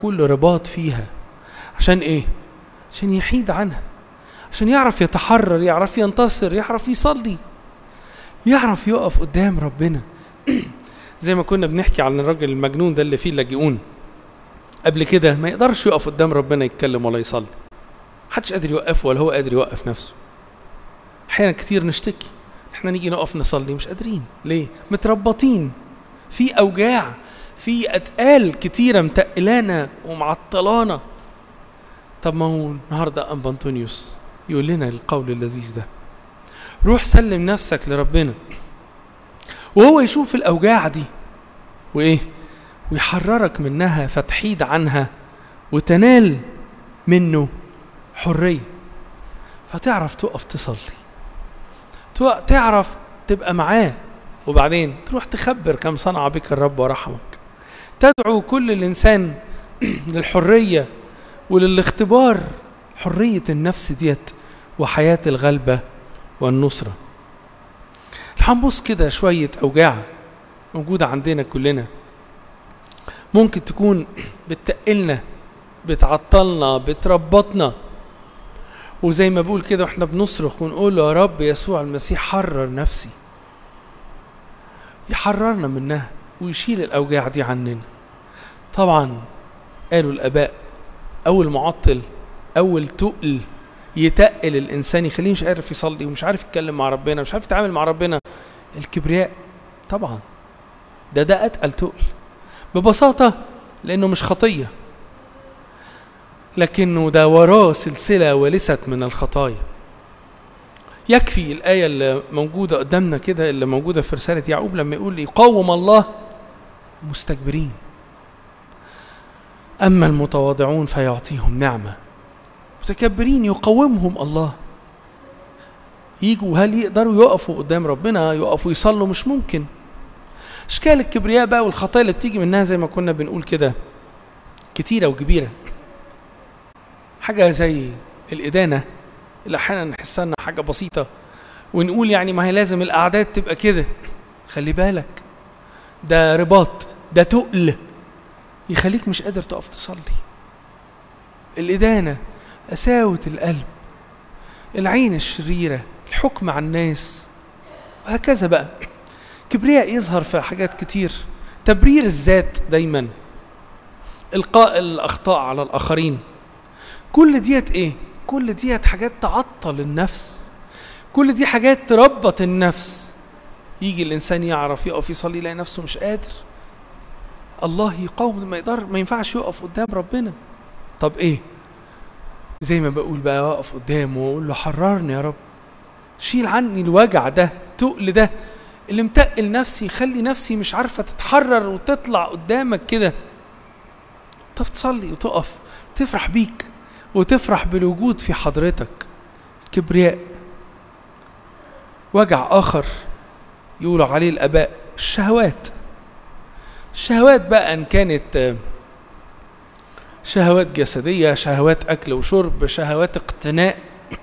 كل رباط فيها عشان ايه عشان يحيد عنها عشان يعرف يتحرر يعرف ينتصر يعرف يصلي يعرف يقف قدام ربنا زي ما كنا بنحكي عن الراجل المجنون ده اللي فيه اللاجئون قبل كده ما يقدرش يقف قدام ربنا يتكلم ولا يصلي محدش قادر يوقفه ولا هو قادر يوقف نفسه احيانا كتير نشتكي احنا نيجي نقف نصلي مش قادرين ليه متربطين في اوجاع في اتقال كتيره متقلانا ومعطلانا طب ما هو النهارده ام انطونيوس يقول لنا القول اللذيذ ده روح سلم نفسك لربنا وهو يشوف الاوجاع دي وايه ويحررك منها فتحيد عنها وتنال منه حريه فتعرف تقف تصلي تو- تعرف تبقى معاه وبعدين تروح تخبر كم صنع بك الرب ورحمك تدعو كل الانسان للحريه وللاختبار حريه النفس ديت وحياه الغلبه والنصره هنبص كده شويه اوجاع موجوده عندنا كلنا ممكن تكون بتقلنا بتعطلنا بتربطنا وزي ما بقول كده واحنا بنصرخ ونقول له يا رب يسوع المسيح حرر نفسي يحررنا منها ويشيل الاوجاع دي عننا طبعا قالوا الاباء اول معطل اول تقل يتقل الانسان يخليه مش عارف يصلي ومش عارف يتكلم مع ربنا مش عارف يتعامل مع ربنا الكبرياء طبعا ده ده اتقل تقل ببساطه لانه مش خطيه لكنه ده وراه سلسله ولست من الخطايا يكفي الآية اللي موجودة قدامنا كده اللي موجودة في رسالة يعقوب لما يقول يقاوم الله مستكبرين أما المتواضعون فيعطيهم نعمة متكبرين يقاومهم الله يجوا هل يقدروا يقفوا قدام ربنا يقفوا يصلوا مش ممكن اشكال الكبرياء بقى والخطايا اللي بتيجي منها زي ما كنا بنقول كده كتيره وكبيره حاجه زي الادانه اللي احيانا نحسها انها حاجه بسيطه ونقول يعني ما هي لازم الاعداد تبقى كده خلي بالك ده رباط ده تقل يخليك مش قادر تقف تصلي الإدانة قساوة القلب العين الشريرة الحكم على الناس وهكذا بقى كبرياء يظهر في حاجات كتير تبرير الذات دايما إلقاء الأخطاء على الآخرين كل ديت إيه؟ كل ديت حاجات تعطل النفس كل دي حاجات تربط النفس يجي الإنسان يعرف يقف يصلي يلاقي نفسه مش قادر الله يقاوم ما يقدر ما ينفعش يقف قدام ربنا طب ايه زي ما بقول بقى اقف قدامه واقول له حررني يا رب شيل عني الوجع ده التقل ده اللي متقل نفسي خلي نفسي مش عارفه تتحرر وتطلع قدامك كده طب تصلي وتقف تفرح بيك وتفرح بالوجود في حضرتك كبرياء وجع اخر يقولوا عليه الاباء الشهوات الشهوات بقى ان كانت شهوات جسديه شهوات اكل وشرب شهوات اقتناء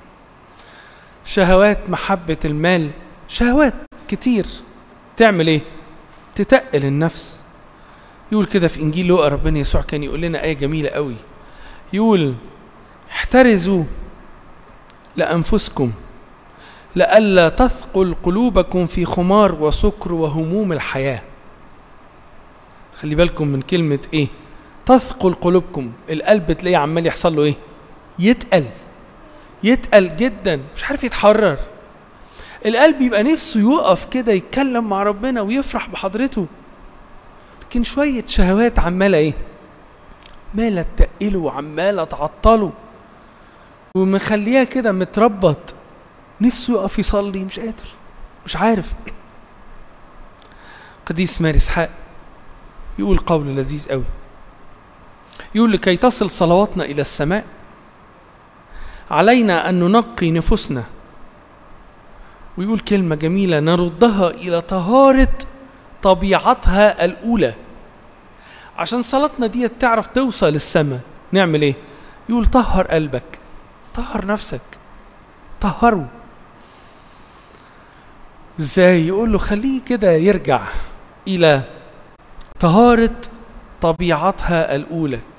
شهوات محبه المال شهوات كتير تعمل ايه تتقل النفس يقول كده في انجيل لوقا ربنا يسوع كان يقول لنا ايه جميله قوي يقول احترزوا لانفسكم لئلا تثقل قلوبكم في خمار وسكر وهموم الحياه خلي بالكم من كلمة ايه تثقل قلوبكم القلب تلاقيه عمال يحصل له ايه يتقل يتقل جدا مش عارف يتحرر القلب يبقى نفسه يقف كده يتكلم مع ربنا ويفرح بحضرته لكن شوية شهوات عمالة ايه عمالة تقله وعمالة تعطله ومخليها كده متربط نفسه يقف يصلي مش قادر مش عارف قديس ماري اسحاق يقول قول لذيذ قوي يقول لكي تصل صلواتنا الى السماء علينا ان ننقي نفوسنا ويقول كلمه جميله نردها الى طهاره طبيعتها الاولى عشان صلاتنا دي تعرف توصل السماء نعمل ايه يقول طهر قلبك طهر نفسك طهره ازاي يقول له خليه كده يرجع الى طهارة طبيعتها الأولى